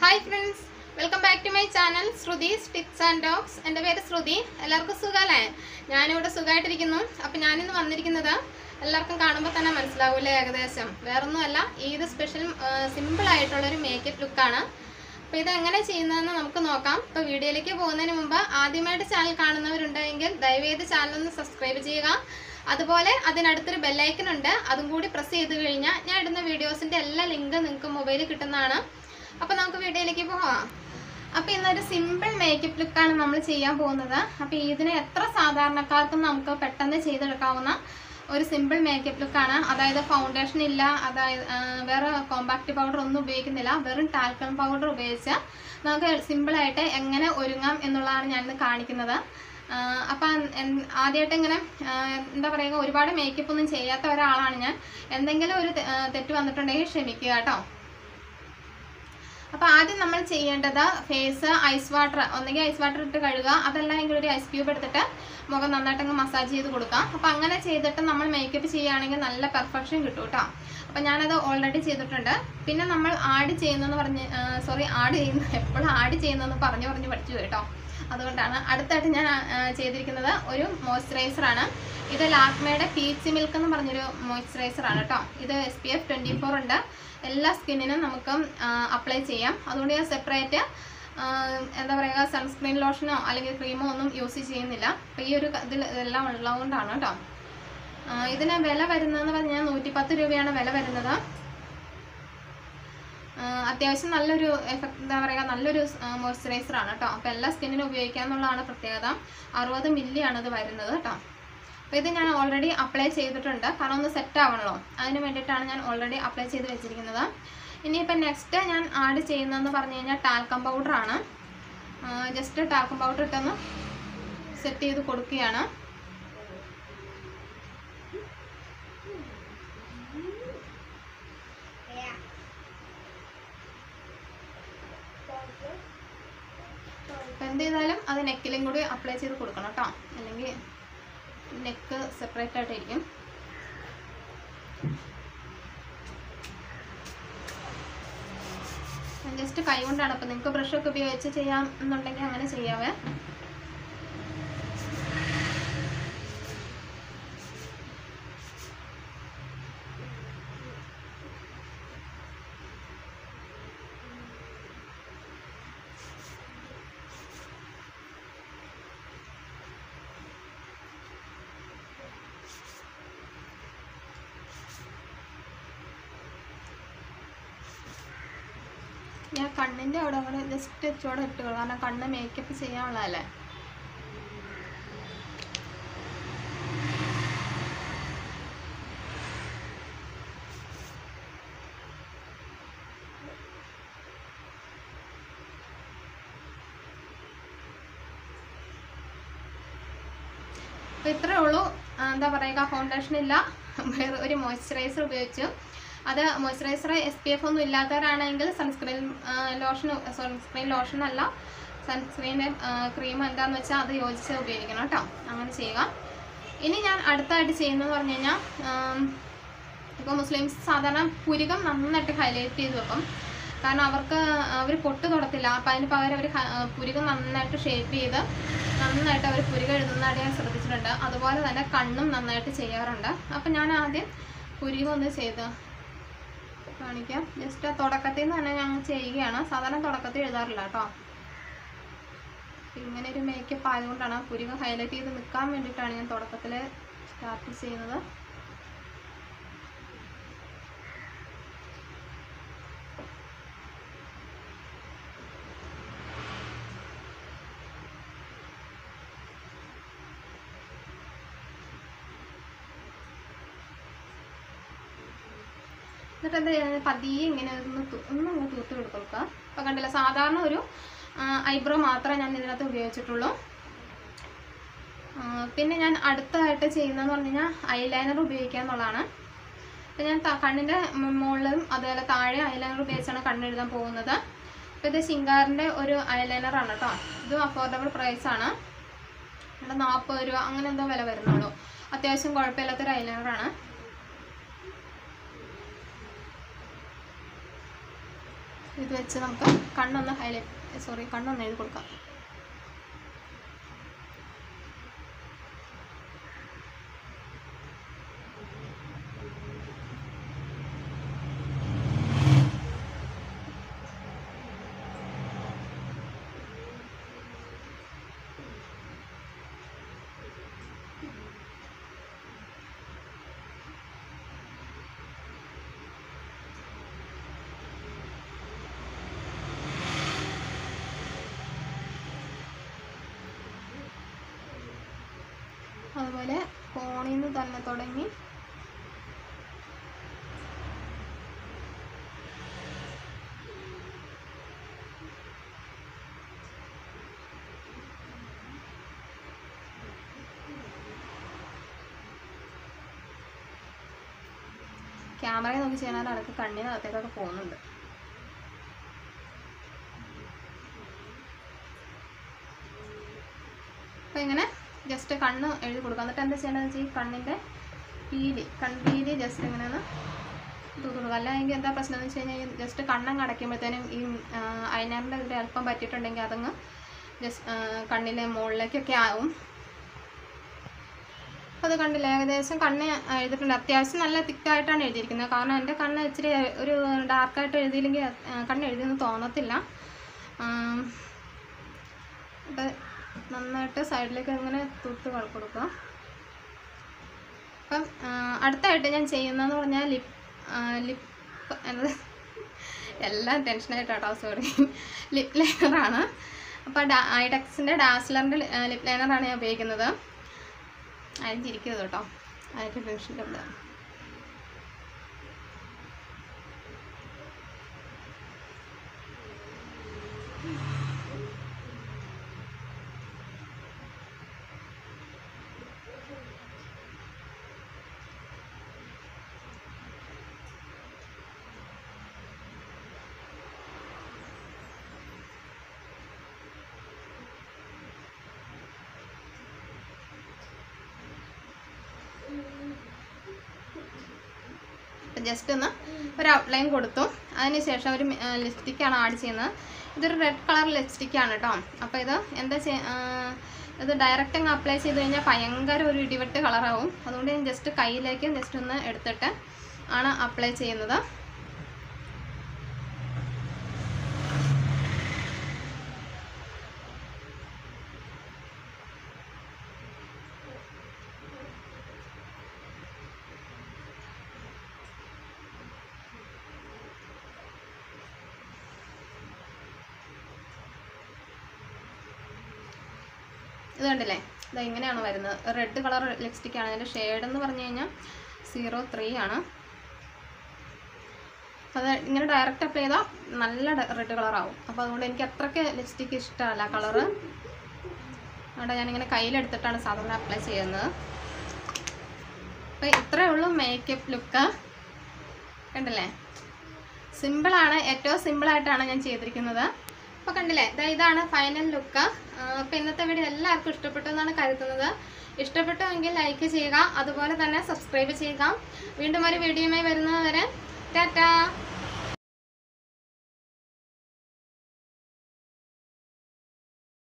hi friends welcome back to my channel Shruthi's tips and dogs എൻ്റെ പേര് ശ്രുതി എല്ലാവർക്കും സുഖമല്ലേ ഞാനിവിടെ സുഖമായിട്ടിരിക്കുന്നു അപ്പം ഞാനിന്ന് വന്നിരിക്കുന്നത് എല്ലാവർക്കും കാണുമ്പോൾ തന്നെ മനസ്സിലാവൂലേ ഏകദേശം വേറൊന്നുമല്ല ഈദ് സ്പെഷ്യൽ സിമ്പിൾ ആയിട്ടുള്ളൊരു മേക്കപ്പ് ലുക്കാണ് അപ്പോൾ ഇത് എങ്ങനെ ചെയ്യുന്നതെന്ന് നമുക്ക് നോക്കാം ഇപ്പോൾ വീഡിയോയിലേക്ക് പോകുന്നതിന് മുമ്പ് ആദ്യമായിട്ട് ചാനൽ കാണുന്നവരുണ്ടെങ്കിൽ ദയവേത് ചാനൽ ഒന്ന് സബ്സ്ക്രൈബ് ചെയ്യുക അതുപോലെ അതിനടുത്തൊരു ബെല്ലൈക്കൺ ഉണ്ട് അതും കൂടി പ്രസ് ചെയ്ത് കഴിഞ്ഞാൽ ഞാൻ ഇടുന്ന വീഡിയോസിൻ്റെ എല്ലാ ലിങ്കും നിങ്ങൾക്ക് മൊബൈലിൽ കിട്ടുന്നതാണ് അപ്പോൾ നമുക്ക് വീഡിയോയിലേക്ക് പോകാം അപ്പോൾ ഇന്നൊരു സിമ്പിൾ മേക്കപ്പ് ലുക്കാണ് നമ്മൾ ചെയ്യാൻ പോകുന്നത് അപ്പോൾ ഇതിന് എത്ര സാധാരണക്കാർക്കും നമുക്ക് പെട്ടെന്ന് ചെയ്തെടുക്കാവുന്ന ഒരു സിമ്പിൾ മേക്കപ്പ് ലുക്കാണ് അതായത് ഫൗണ്ടേഷൻ ഇല്ല അതായത് ആ, വേറെ കോമ്പാക്റ്റ് പൗഡർ ഒന്നും ഉപയോഗിക്കുന്നില്ല വെറും ടാൽക്കം പൗഡർ ഉപയോഗിച്ച് നമുക്ക് സിമ്പിളായിട്ട് എങ്ങനെ ഒരുങ്ങാം എന്നുള്ളതാണ് ഞാനിന്ന് കാണിക്കുന്നത് ആ, അപ്പം എൻ- ആദ്യമായിട്ട് ഇങ്ങനെ ആ, എന്താ പറയുക ഒരുപാട് മേക്കപ്പ് ഒന്നും ചെയ്യാത്ത ഒരാളാണ് ഞാൻ എന്തെങ്കിലും ഒരു തെ- ആ, തെറ്റ് വന്നിട്ടുണ്ടെങ്കിൽ ക്ഷമിക്കുക കേട്ടോ അപ്പോൾ ആദ്യം നമ്മൾ ചെയ്യേണ്ടത് ഫേസ് ഐസ് വാട്ടർ ഒന്നെങ്കിൽ ഐസ് വാട്ടർ ഇട്ട് കഴുകുക അതല്ല എങ്കിൽ ഒരു ഐസ് ക്യൂബ് എടുത്തിട്ട് മുഖം നന്നായിട്ട് അങ്ങ് മസാജ് ചെയ്ത് കൊടുക്കാം അപ്പോൾ അങ്ങനെ ചെയ്തിട്ട് നമ്മൾ മേക്കപ്പ് ചെയ്യുകയാണെങ്കിൽ നല്ല പെർഫെക്ഷൻ കിട്ടും കേട്ടോ അപ്പോൾ ഞാനത് ഓൾറെഡി ചെയ്തിട്ടുണ്ട് പിന്നെ നമ്മൾ ആഡ് ചെയ്യുന്നതെന്ന് പറഞ്ഞ് സോറി ആഡ് ചെയ്യുന്ന എപ്പോഴും ആഡ് ചെയ്യുന്നതെന്ന് പറഞ്ഞു പറഞ്ഞ് പഠിച്ചു പോയി കേട്ടോ അതുകൊണ്ടാണ് അടുത്തായിട്ട് ഞാൻ ആ, ചെയ്തിരിക്കുന്നത് ഒരു മോയ്സ്ചറൈസറാണ് ഇത് ലാക്മയുടെ പീച്ച് മിൽക്ക് എന്ന് പറഞ്ഞൊരു മോയ്സ്ചറൈസറാണ് കേട്ടോ ഇത് S P F twenty four ഉണ്ട് എല്ലാ സ്കിന്നിനും നമുക്ക് അപ്ലൈ ചെയ്യാം അതുകൊണ്ട് ഞാൻ സെപ്പറേറ്റ് എന്താ പറയുക സൺസ്ക്രീൻ ലോഷനോ അല്ലെങ്കിൽ ക്രീമോ ഒന്നും യൂസ് ചെയ്യുന്നില്ല അപ്പോൾ ഈ ഒരു ഇതിൽ ഇതെല്ലാം ഉള്ളതുകൊണ്ടാണ് കേട്ടോ ആ, ഇതിന് വില വരുന്നതെന്ന് പറഞ്ഞാൽ നൂറ്റിപ്പത്ത് രൂപയാണ് വില വരുന്നത് ആ, അത്യാവശ്യം നല്ലൊരു എഫക്ട് എന്താ പറയുക നല്ലൊരു മോയ്സ്ചറൈസർ ആണ് കേട്ടോ അപ്പോൾ എല്ലാ സ്കിന്നിനും ഉപയോഗിക്കാമെന്നുള്ളതാണ് പ്രത്യേകത അറുപത് മില്ലി ആണ് ഇത് വരുന്നത് കേട്ടോ അപ്പോൾ ഇത് ഞാൻ ഓൾറെഡി അപ്ലൈ ചെയ്തിട്ടുണ്ട് കാരണം ഒന്ന് സെറ്റ് ആവണല്ലോ അതിന് വേണ്ടിയിട്ടാണ് ഞാൻ ഓൾറെഡി അപ്ലൈ ചെയ്ത് വെച്ചിരിക്കുന്നത് ഇനിയിപ്പോൾ നെക്സ്റ്റ് ഞാൻ ആഡ് ചെയ്യുന്നതെന്ന് പറഞ്ഞു കഴിഞ്ഞാൽ ടാൽക്കം പൗഡറാണ് ജസ്റ്റ് ടാൽക്കം പൗഡർ ഇട്ടൊന്ന് സെറ്റ് ചെയ്ത് കൊടുക്കുകയാണ് അപ്പം എന്ത് ചെയ്താലും അത് നെക്കിലും കൂടി അപ്ലൈ ചെയ്ത് കൊടുക്കണം കേട്ടോ അല്ലെങ്കിൽ നെക്ക് സെപ്പറേറ്റ് ആയിട്ടിരിക്കും ജസ്റ്റ് കൈ കൊണ്ടാണ് അപ്പം നിങ്ങൾക്ക് ബ്രഷൊക്കെ ഉപയോഗിച്ച് ചെയ്യാം എന്നുണ്ടെങ്കിൽ അങ്ങനെ ചെയ്യാവേ ഞാൻ കണ്ണിൻ്റെ അവിടെ കൂടെ ജസ്റ്റ് ഇച്ചോടെ ഇട്ടുള്ളൂ കാരണം കണ്ണ് മേക്കപ്പ് ചെയ്യാനുള്ളതല്ലേ അപ്പോൾ ഇത്രേ ഉള്ളൂ ആ, എന്താ പറയുക ഫൗണ്ടേഷൻ ഇല്ല വേറെ ഒരു മോയ്സ്ചറൈസർ ഉപയോഗിച്ചു അത് മോയ്സ്ചറൈസർ എസ് പി എഫ് ഒന്നും ഇല്ലാത്തവരാണെങ്കിൽ സൺസ്ക്രീൻ ലോഷൻ സൺസ്ക്രീൻ ലോഷൻ അല്ല സൺസ്ക്രീൻ ക്രീം എന്താണെന്ന് വെച്ചാൽ അത് യോജിച്ച് ഉപയോഗിക്കണം കേട്ടോ അങ്ങനെ ചെയ്യുക ഇനി ഞാൻ അടുത്തായിട്ട് ചെയ്യുന്നതെന്ന് പറഞ്ഞു കഴിഞ്ഞാൽ ഇപ്പോൾ മുസ്ലിംസ് സാധാരണ പുരുകം നന്നായിട്ട് ഹൈലൈറ്റ് ചെയ്ത് വെക്കും കാരണം അവർക്ക് അവർ പൊട്ട് തൊടത്തില്ല അപ്പം അതിന് പകരം അവർ പുരുകം നന്നായിട്ട് ഷേപ്പ് ചെയ്ത് നന്നായിട്ട് അവർ പുരുകം എഴുതുന്നതായിട്ട് ഞാൻ ശ്രദ്ധിച്ചിട്ടുണ്ട് അതുപോലെ തന്നെ കണ്ണും നന്നായിട്ട് ചെയ്യാറുണ്ട് അപ്പം ഞാൻ ആദ്യം പുരുകം ഒന്ന് ചെയ്ത് കാണിക്കാം ജസ്റ്റ് തുടക്കത്തിൽ നിന്ന് തന്നെ ഞാൻ ചെയ്യുകയാണ് സാധാരണ തുടക്കത്തിൽ എഴുതാറില്ല കേട്ടോ ഇങ്ങനെ ഒരു മേക്കപ്പ് ആയതുകൊണ്ടാണ് പുരുകം ഹൈലൈറ്റ് ചെയ്ത് നിൽക്കാൻ വേണ്ടിയിട്ടാണ് ഞാൻ തുടക്കത്തിൽ സ്റ്റാർട്ട് ചെയ്യുന്നത് എന്നിട്ട് എന്താ ചെയ്യുന്നത് പതിയെ ഇങ്ങനെ ഒന്ന് തു- ഒന്ന് അങ്ങ് തൂത്ത് കൊടുക്കുക അപ്പോൾ കണ്ടില്ല സാധാരണ ഒരു ഐബ്രോ മാത്രമേ ഞാൻ ഇതിനകത്ത് ഉപയോഗിച്ചിട്ടുള്ളൂ ആ, പിന്നെ ഞാൻ അടുത്തതായിട്ട് ചെയ്യുന്നതെന്ന് പറഞ്ഞു കഴിഞ്ഞാൽ ഐലൈനർ ഉപയോഗിക്കുക എന്നുള്ളതാണ് അപ്പോൾ ഞാൻ ത- കണ്ണിൻ്റെ മുകളിലും അതുപോലെ താഴെ ഐലൈനർ ഉപയോഗിച്ചാണ് കണ്ണെഴുതാൻ പോകുന്നത് അപ്പോൾ ഇത് ശിങ്കാറിൻ്റെ ഒരു ഐലൈനറാണ് കേട്ടോ ഇതും അഫോർഡബിൾ പ്രൈസാണ് ഇവിടെ നാൽപ്പത് രൂപ അങ്ങനെ എന്തോ വില വരുന്നുള്ളൂ അത്യാവശ്യം കുഴപ്പമില്ലാത്തൊരു ഐലൈനറാണ് ഇത് വെച്ച് നമുക്ക് കണ്ണൊന്ന് ഹൈലൈറ്റ് സോറി കണ്ണൊന്ന് എഴുതി കൊടുക്കാം അതുപോലെ കോണിൽ നിന്ന് തന്നെ തുടങ്ങി ക്യാമറയിൽ നോക്കി ചെയ്യണ അടക്ക് കണ്ണിനകത്തേക്കൊക്കെ പോകുന്നുണ്ട് അപ്പോൾ ഇങ്ങനെ ജസ്റ്റ് കണ്ണ് എഴുതി കൊടുക്കുക എന്നിട്ട് എന്താ ചെയ്യേണ്ടതെന്ന് വെച്ചാൽ ഈ കണ്ണിൻ്റെ പീലി കൺപീലി ജസ്റ്റ് ഇങ്ങനെ ഒന്ന് തൂത്ത് കൊടുക്കുക അല്ലെങ്കിൽ എന്താ പ്രശ്നം എന്ന് വെച്ച് കഴിഞ്ഞാൽ ജസ്റ്റ് കണ്ണങ്ങ് അടയ്ക്കുമ്പോഴത്തേനും ഈ അയനാറിൻ്റെ ഇതിൽ അല്പം പറ്റിയിട്ടുണ്ടെങ്കിൽ അതങ്ങ് ജസ്റ്റ് കണ്ണിലെ മുകളിലേക്കൊക്കെ ആവും അപ്പോൾ അത് കണ്ടില്ല ഏകദേശം കണ്ണ് എഴുതിയിട്ടുണ്ട് അത്യാവശ്യം നല്ല തിക്കായിട്ടാണ് എഴുതിയിരിക്കുന്നത് കാരണം എൻ്റെ കണ്ണ് ഇച്ചിരി ഒരു ഡാർക്കായിട്ട് എഴുതിയില്ലെങ്കിൽ ആ, കണ്ണ് എഴുതിയെന്ന് തോന്നത്തില്ല ആം, അപ്പോൾ നന്നായിട്ട് സൈഡിലേക്ക് ഇങ്ങനെ തൂത്ത് കള- കൊടുക്കുക അപ്പം ആ, അടുത്തായിട്ട് ഞാൻ ചെയ്യുന്നതെന്ന് പറഞ്ഞാൽ ലിപ് ലിപ്പ് എന്നത് എല്ലാം ടെൻഷനായിട്ടാട്ടോ സോറി ലിപ് ലൈനറാണ് അപ്പോൾ ഡാ ഐഡക്സിൻ്റെ ഡാസ്ലറിൻ്റെ ലിപ് ലൈനറാണ് ഞാൻ ഉപയോഗിക്കുന്നത് ആരും ചിരിക്കരുത് കേട്ടോ ആരും ടെൻഷൻ്റെ ഉണ്ട് അപ്പം ജസ്റ്റ് ഒന്ന് ഒരു ഔട്ട്ലൈൻ കൊടുത്തു അതിനുശേഷം ഒരു ലിപ്സ്റ്റിക്കാണ് ആഡ് ചെയ്യുന്നത് ഇതൊരു റെഡ് കളർ ലിപ്സ്റ്റിക്കാണ് കേട്ടോ അപ്പോൾ ഇത് എന്താ ചെയ്യ ആ, ഇത് ഡയറക്റ്റ് അങ്ങ് അപ്ലൈ ചെയ്ത് കഴിഞ്ഞാൽ ഭയങ്കര ഒരു ഇടിവെട്ട് കളറാവും അതുകൊണ്ട് ഞാൻ ജസ്റ്റ് കയ്യിലേക്ക് ജസ്റ്റ് ഒന്ന് എടുത്തിട്ട് ആണ് അപ്ലൈ ചെയ്യുന്നത് ഇത് കണ്ടില്ലേ ഇത് ഇങ്ങനെയാണ് വരുന്നത് റെഡ് കളർ ലിപ്സ്റ്റിക് ആണ് അതിൻ്റെ ഷെയ്ഡ് എന്ന് പറഞ്ഞു കഴിഞ്ഞാൽ സീറോ ത്രീ ആണ് അത് ഇങ്ങനെ ഡയറക്റ്റ് അപ്ലൈ ചെയ്താൽ നല്ല റെഡ് കളറാവും അപ്പോൾ അതുകൊണ്ട് എനിക്ക് അത്രയ്ക്ക് ലിപ്സ്റ്റിക് ഇഷ്ടമല്ല കളറ് അതുകൊണ്ട് ഞാനിങ്ങനെ കയ്യിലെടുത്തിട്ടാണ് സാധാരണ അപ്ലൈ ചെയ്യുന്നത് അപ്പോൾ ഇത്രയേ ഉള്ളൂ മേക്കപ്പ് ലുക്ക് കണ്ടില്ലേ സിമ്പിളാണ് ഏറ്റവും സിമ്പിളായിട്ടാണ് ഞാൻ ചെയ്തിരിക്കുന്നത് അപ്പോൾ കണ്ടില്ലേ ദാ ഇതാണ് ഫൈനൽ ലുക്ക് അപ്പോൾ ഇന്നത്തെ വീഡിയോ എല്ലാവർക്കും ഇഷ്ടപ്പെട്ടു എന്നാണ് കരുതുന്നത് ഇഷ്ടപ്പെട്ടുവെങ്കിൽ ലൈക്ക് ചെയ്യുക അതുപോലെ തന്നെ സബ്സ്ക്രൈബ് ചെയ്യുക വീണ്ടും ഒരു വീഡിയോയുമായി വരുന്നത് വരെ ടാറ്റാ